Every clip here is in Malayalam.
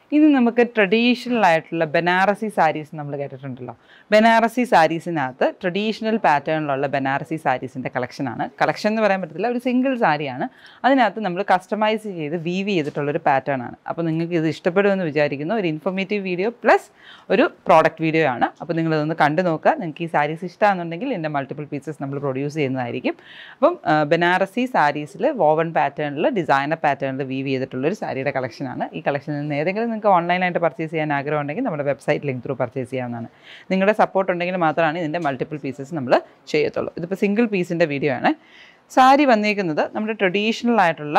ഇനി നമുക്ക് ട്രഡീഷണൽ ആയിട്ടുള്ള ബനാറസി സാരീസ് നമ്മൾ കേട്ടിട്ടുണ്ടല്ലോ ബനാറസി സാരീസിനകത്ത് ട്രഡീഷണൽ പാറ്റേണിലുള്ള ബനാറസി സാരീസിൻ്റെ കളക്ഷനാണ് കളക്ഷൻ എന്ന് പറയാൻ പറ്റത്തില്ല ഒരു സിംഗിൾ സാരിയാണ് അതിനകത്ത് നമ്മൾ കസ്റ്റമൈസ് ചെയ്ത് വീവ് ചെയ്തിട്ടുള്ളൊരു പാറ്റേൺ ആണ് അപ്പോൾ നിങ്ങൾക്ക് ഇത് ഇഷ്ടപ്പെടുമെന്ന് വിചാരിക്കുന്നു ഒരു ഇൻഫോർമേറ്റീവ് വീഡിയോ പ്ലസ് ഒരു പ്രോഡക്റ്റ് വീഡിയോ ആണ് അപ്പോൾ നിങ്ങളിതൊന്ന് കണ്ടു നോക്കുക നിങ്ങൾക്ക് ഈ സാരീസ് ഇഷ്ടമാണെന്നുണ്ടെങ്കിൽ എൻ്റെ മൾട്ടിപ്പിൾ പീസസ് നമ്മൾ പ്രൊഡ്യൂസ് ചെയ്യുന്നതായിരിക്കും അപ്പം ആ, ബനാറസി സാരീസിൽ വോവൺ പാറ്റേണിൽ ഡിസൈനർ പാറ്റേണിൽ വീവ് ചെയ്തിട്ടുള്ളൊരു സാരിയുടെ കളക്ഷനാണ് ഈ കളക്ഷനിൽ നിന്ന് ഏതെങ്കിലും നിങ്ങൾക്ക് ഓൺലൈനായിട്ട് പർച്ചേസ് ചെയ്യാൻ ആഗ്രഹം ഉണ്ടെങ്കിൽ നമ്മുടെ വെബ്സൈറ്റ് ലിങ്ക് ത്രൂ പർച്ചേസ് ചെയ്യാവുന്നതാണ് നിങ്ങളുടെ സപ്പോർട്ട് ഉണ്ടെങ്കിൽ മാത്രമാണ് ഇതിൻ്റെ മൾട്ടിപ്പിൾ പീസസ് നമ്മൾ ചെയ്യത്തുള്ളൂ ഇതിപ്പോൾ സിംഗിൾ പീസിൻ്റെ വീഡിയോ ആണ് സാരി വന്നിരിക്കുന്നത് നമ്മുടെ ട്രഡീഷണൽ ആയിട്ടുള്ള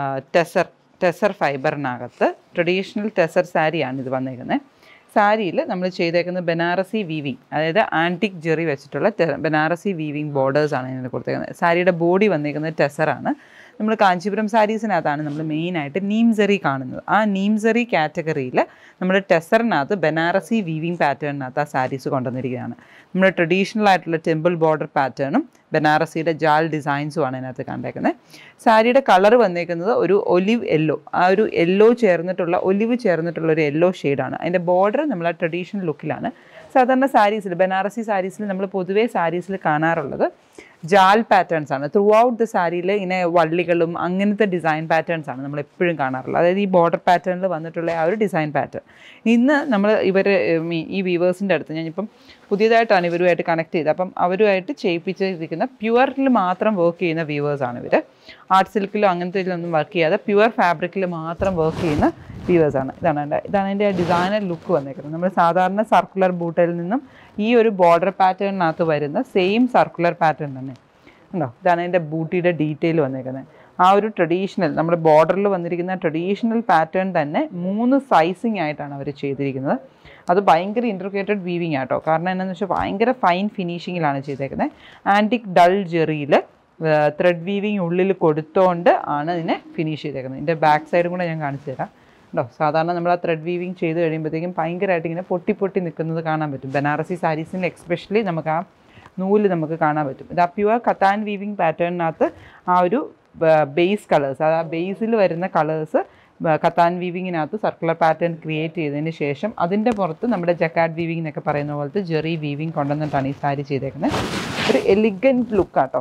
ടെസർ ടെസർ ഫൈബറിനകത്ത് ട്രഡീഷണൽ ടെസർ സാരിയാണ് ഇത് വന്നിരിക്കുന്നത് സാരിയിൽ നമ്മൾ ചെയ്തേക്കുന്നത് ബനാറസി വീവിങ് അതായത് ആൻറ്റിക് ജെറി വെച്ചിട്ടുള്ള ടെ- ബനാറസി വീവിങ് ബോർഡേഴ്സാണ് ഇതിന് കൊടുത്തേക്കുന്നത് സാരിയുടെ ബോഡി വന്നിരിക്കുന്നത് ടെസറാണ് നമ്മൾ കാഞ്ചീപുരം സാരീസിനകത്താണ് നമ്മൾ മെയിനായിട്ട് നീംസറി കാണുന്നത് ആ നീംസറി കാറ്റഗറിയിൽ നമ്മുടെ ടെസറിനകത്ത് ബനാറസി വീവിങ് പാറ്റേണിനകത്ത് ആ സാരീസ് കൊണ്ടുവന്നിരിക്കുകയാണ് നമ്മുടെ ട്രഡീഷണൽ ആയിട്ടുള്ള ടെമ്പിൾ ബോർഡർ പാറ്റേണും ബനാറസിയുടെ ജാൽ ഡിസൈൻസും ആണ് ഇതിനകത്ത് കണ്ടേക്കുന്നത് സാരിയുടെ കളർ വന്നേക്കുന്നത് ഒരു ഒലിവ് യെല്ലോ ആ ഒരു യെല്ലോ ചേർന്നിട്ടുള്ള ഒലിവ് ചേർന്നിട്ടുള്ള ഒരു യെല്ലോ ഷെയ്ഡാണ് അതിൻ്റെ ബോർഡർ നമ്മൾ ആ ട്രഡീഷണൽ ലുക്കിലാണ് സാധാരണ സാരീസിൽ ബനാറസി സാരീസിൽ നമ്മൾ പൊതുവേ സാരീസിൽ കാണാറുള്ളത് ജാൽ പാറ്റേൺസ് ആണ് ത്രൂ ഔട്ട് ദ സാരിയിൽ ഇങ്ങനെ വള്ളികളും അങ്ങനത്തെ ഡിസൈൻ പാറ്റേൺസ് ആണ് നമ്മൾ എപ്പോഴും കാണാറുള്ളത് അതായത് ഈ ബോർഡർ പാറ്റേണിൽ വന്നിട്ടുള്ള ആ ഒരു ഡിസൈൻ പാറ്റേൺ ഇന്ന് നമ്മൾ ഇവർ ഈ വീവേഴ്സിൻ്റെ അടുത്ത് ഞാനിപ്പം പുതിയതായിട്ടാണ് ഇവരുമായിട്ട് കണക്ട് ചെയ്തത് അപ്പം അവരുമായിട്ട് ചെയ്യിപ്പിച്ചിരിക്കുന്ന പ്യുവറിൽ മാത്രം വർക്ക് ചെയ്യുന്ന വീവേഴ്സാണ് ഇവർ ആർട്ട് സിൽക്കിലോ അങ്ങനത്തെ ഇതിലൊന്നും വർക്ക് ചെയ്യാതെ പ്യുവർ ഫാബ്രിക്കിൽ മാത്രം വർക്ക് ചെയ്യുന്ന വീവേഴ്സാണ് ഇതാണ് എൻ്റെ ഇതാണ് എൻ്റെ ഡിസൈനർ ലുക്ക് വന്നേക്കുന്നത് നമ്മൾ സാധാരണ സർക്കുലർ ബൂട്ടിൽ നിന്നും ഈ ഒരു ബോർഡർ പാറ്റേണിനകത്ത് വരുന്ന സെയിം സർക്കുലർ പാറ്റേൺ തന്നെ ഉണ്ടോ ഇതാണ് എൻ്റെ ബൂട്ടിയുടെ ഡീറ്റെയിൽ വന്നേക്കുന്നത് ആ ഒരു ട്രഡീഷണൽ നമ്മുടെ ബോർഡറിൽ വന്നിരിക്കുന്ന ട്രഡീഷണൽ പാറ്റേൺ തന്നെ മൂന്ന് സൈസിങ് ആയിട്ടാണ് അവർ ചെയ്തിരിക്കുന്നത് അത് ഭയങ്കര ഇൻട്രിക്കേറ്റഡ് വീവിങ് ആട്ടോ കാരണം എന്താണെന്ന് വെച്ചാൽ ഭയങ്കര ഫൈൻ ഫിനിഷിങ്ങിലാണ് ചെയ്തേക്കുന്നത് ആൻറ്റിക് ഡൾ ജെറിയിൽ ത്രെഡ് വീവിങ് ഉള്ളിൽ കൊടുത്തോണ്ട് ആണ് ഇതിനെ ഫിനിഷ് ചെയ്തേക്കുന്നത് ഇതിൻ്റെ ബാക്ക് സൈഡും കൂടെ ഞാൻ കാണിച്ചു തരാം ഉണ്ടോ സാധാരണ നമ്മൾ ആ ത്രെഡ് വീവിങ് ചെയ്ത് കഴിയുമ്പോഴത്തേക്കും ഭയങ്കരമായിട്ട് ഇങ്ങനെ പൊട്ടി പൊട്ടി നിൽക്കുന്നത് കാണാൻ പറ്റും ബനാറസി സാരീസിൽ എക്സ്പെഷ്യലി നമുക്ക് ആ നൂല് നമുക്ക് കാണാൻ പറ്റും ഇത് ആ പ്യുവർ കത്താൻ വീവിങ് പാറ്റേണിനകത്ത് ആ ഒരു ബേസ് കളേഴ്സ് അത് ആ ബേസിൽ വരുന്ന കളേഴ്സ് കത്താൻ വീവിങ്ങിനകത്ത് സർക്കുലർ പാറ്റേൺ ക്രിയേറ്റ് ചെയ്തതിന് ശേഷം അതിൻ്റെ പുറത്ത് നമ്മുടെ ജക്കാഡ് വീവിംഗ് എന്നൊക്കെ പറയുന്ന പോലത്തെ ജെറി വീവിങ് കൊണ്ടുവന്നിട്ടാണ് ഈ സാരി ചെയ്തേക്കുന്നത് ഒരു എലിഗൻറ്റ് ലുക്കാട്ടോ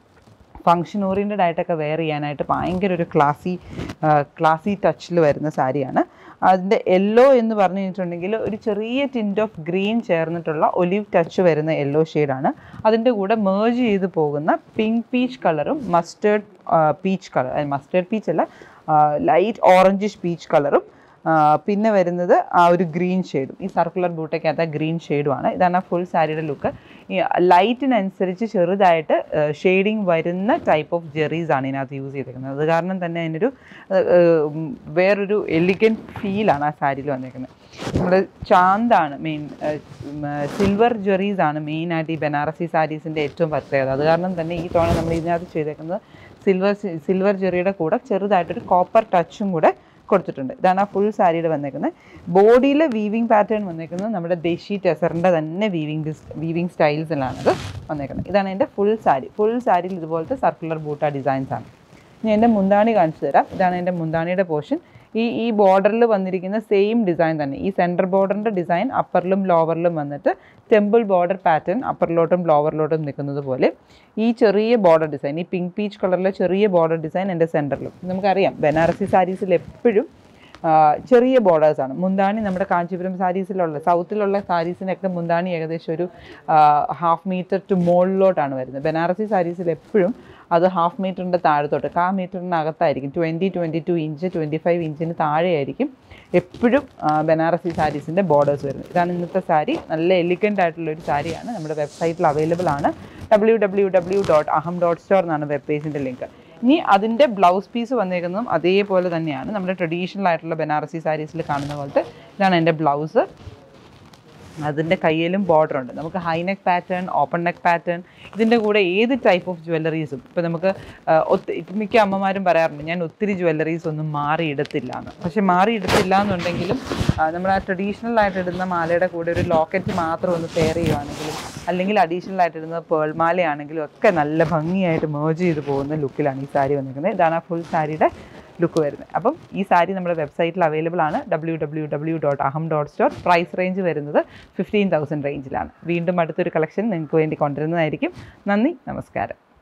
ഫങ്ഷൻ ഓറിയൻറ്റഡ് ആയിട്ടൊക്കെ വെയർ ചെയ്യാനായിട്ട് ഭയങ്കര ഒരു ക്ലാസി ക്ലാസി ടച്ചിൽ വരുന്ന സാരിയാണ് അതിൻ്റെ യെല്ലോ എന്ന് പറഞ്ഞു കഴിഞ്ഞിട്ടുണ്ടെങ്കിൽ ഒരു ചെറിയ ടിൻറ്റ് ഓഫ് ഗ്രീൻ ചേർന്നിട്ടുള്ള ഒലിവ് ടച്ച് വരുന്ന യെല്ലോ ഷെയ്ഡാണ് അതിൻ്റെ കൂടെ മേർജ് ചെയ്ത് പോകുന്ന പിങ്ക് പീച്ച് കളറും mustard peach colour mustard peach അല്ല ലൈറ്റ് ഓറഞ്ചിഷ് പീച്ച് കളറും ആ, പിന്നെ വരുന്നത് ആ ഒരു ഗ്രീൻ ഷെയ്ഡും ഈ സർക്കുലർ ബൂട്ടയ്ക്കകത്ത് ഗ്രീൻ ഷെയ്ഡുമാണ് ഇതാണ് ആ ഫുൾ സാരിയുടെ ലുക്ക് ഈ ലൈറ്റിനനുസരിച്ച് ചെറുതായിട്ട് ഷെയ്ഡിങ് വരുന്ന ടൈപ്പ് ഓഫ് ജെറീസ് ആണ് ഇതിനകത്ത് യൂസ് ചെയ്തേക്കുന്നത് അത് കാരണം തന്നെ അതിനൊരു ആ, ഉം, വേറൊരു എലിഗൻറ്റ് ഫീലാണ് ആ സാരിയിൽ വന്നേക്കുന്നത് നമ്മുടെ ചാന്താണ് മെയിൻ സിൽവർ ജെറീസ് ആണ് മെയിനായിട്ട് ഈ ബനാറസി സാരീസിൻ്റെ ഏറ്റവും പ്രത്യേകത അത് കാരണം തന്നെ ഈ തവണ നമ്മൾ ഇതിനകത്ത് ചെയ്തേക്കുന്നത് സിൽവർ സിൽവർ ജെറിയുടെ കൂടെ ചെറുതായിട്ടൊരു കോപ്പർ ടച്ചും കൂടെ കൊടുത്തിട്ടുണ്ട് ഇതാണ് ആ ഫുൾ സാരിയുടെ വന്നേക്കുന്നത് ബോഡിയിലെ വീവിങ് പാറ്റേൺ വന്നേക്കുന്നത് നമ്മുടെ ദേശി ടെസറിൻ്റെ തന്നെ വീവിങ് വീവിങ് സ്റ്റൈൽസിലാണത് വന്നേക്കുന്നത് ഇതാണ് എൻ്റെ ഫുൾ സാരി ഫുൾ സാരിയിൽ ഇതുപോലത്തെ സർക്കുലർ ബൂട്ട ഡിസൈൻസ് ആണ് ഞാൻ എൻ്റെ മുന്താണി കാണിച്ചു തരാം ഇതാണ് എൻ്റെ മുന്താണിയുടെ പോർഷൻ ഈ ഈ ബോർഡറിൽ വന്നിരിക്കുന്ന സെയിം ഡിസൈൻ തന്നെ ഈ സെൻറ്റർ ബോർഡറിൻ്റെ ഡിസൈൻ അപ്പറിലും ലോവറിലും വന്നിട്ട് ടെമ്പിൾ ബോർഡർ പാറ്റേൺ അപ്പറിലോട്ടും ലോവറിലോട്ടും നിൽക്കുന്നത് പോലെ ഈ ചെറിയ ബോർഡർ ഡിസൈൻ ഈ പിങ്ക് പീച്ച് കളറിലെ ചെറിയ ബോർഡർ ഡിസൈൻ എൻ്റെ സെൻറ്ററിലും നമുക്കറിയാം ബനാറസി സാരീസിൽ എപ്പോഴും ആ, ചെറിയ ബോർഡേഴ്സാണ് മുന്താണി നമ്മുടെ കാഞ്ചീപുരം സാരീസിലുള്ള സൗത്തിലുള്ള സാരീസിനൊക്കെ മുന്താണി ഏകദേശം ഒരു ഹാഫ് മീറ്റർ ടു മുകളിലോട്ടാണ് വരുന്നത് ബനാറസി സാരീസിൽ എപ്പോഴും അത് ഹാഫ് മീറ്ററിൻ്റെ താഴത്തോട്ട് കാ മീറ്ററിനകത്തായിരിക്കും twenty twenty two inch twenty five ഇഞ്ചിന് താഴെയായിരിക്കും എപ്പോഴും ആ, ബനാറസി സാരീസിൻ്റെ ബോർഡേഴ്സ് വരുന്നത് ഇതാണ് ഇന്നത്തെ സാരി നല്ല എലിഗൻ്റ് ആയിട്ടുള്ള ഒരു സാരിയാണ് നമ്മുടെ വെബ്സൈറ്റിൽ അവൈലബിൾ ആണ് W W W dot Aham dot store എന്നാണ് വെബ് പേജിൻ്റെ ലിങ്ക് ഇനി അതിൻ്റെ ബ്ലൗസ് പീസ് വന്നേക്കുന്നതും അതേപോലെ തന്നെയാണ് നമ്മുടെ ട്രഡീഷണൽ ആയിട്ടുള്ള ബനാറസി സാരീസിൽ കാണുന്ന പോലത്തെ ഇതാണ് എൻ്റെ ബ്ലൗസ് അതിൻ്റെ കയ്യിലും ബോർഡർ ഉണ്ട് നമുക്ക് high neck pattern open neck pattern ഇതിൻ്റെ കൂടെ ഏത് ടൈപ്പ് ഓഫ് ജ്വല്ലറീസും ഇപ്പോൾ നമുക്ക് ആ, ഒത്തി ഇപ്പം മിക്ക അമ്മമാരും പറയാറുണ്ട് ഞാൻ ഒത്തിരി ജ്വല്ലറീസ് ഒന്നും മാറിയിടത്തില്ല എന്ന് പക്ഷെ മാറിയിടത്തില്ല എന്നുണ്ടെങ്കിലും ആ, നമ്മൾ ആ ട്രഡീഷണൽ ആയിട്ട് ഇടുന്ന മാലയുടെ കൂടെ ഒരു ലോക്കറ്റ് മാത്രം ഒന്ന് പെയർ ചെയ്യുവാണെങ്കിലും അല്ലെങ്കിൽ അഡീഷണൽ ആയിട്ട് ഇടുന്ന പേൾ മാലയാണെങ്കിലും ഒക്കെ നല്ല ഭംഗിയായിട്ട് മേർജ് ചെയ്ത് പോകുന്ന ലുക്കിലാണ് ഈ സാരി വന്നിരിക്കുന്നത് ഇതാണ് ആ ഫുൾ സാരിയുടെ ലുക്ക് വരുന്നത് അപ്പം ഈ സാരി നമ്മുടെ വെബ്സൈറ്റിൽ അവൈലബിൾ ആണ് W W W dot Aham dot store price range വരുന്നത് ഫിഫ്റ്റീൻ തൗസൻഡ് റേഞ്ചിലാണ് വീണ്ടും അടുത്തൊരു കളക്ഷൻ നിങ്ങൾക്ക് വേണ്ടി കൊണ്ടുവരുന്നതായിരിക്കും നന്ദി നമസ്കാരം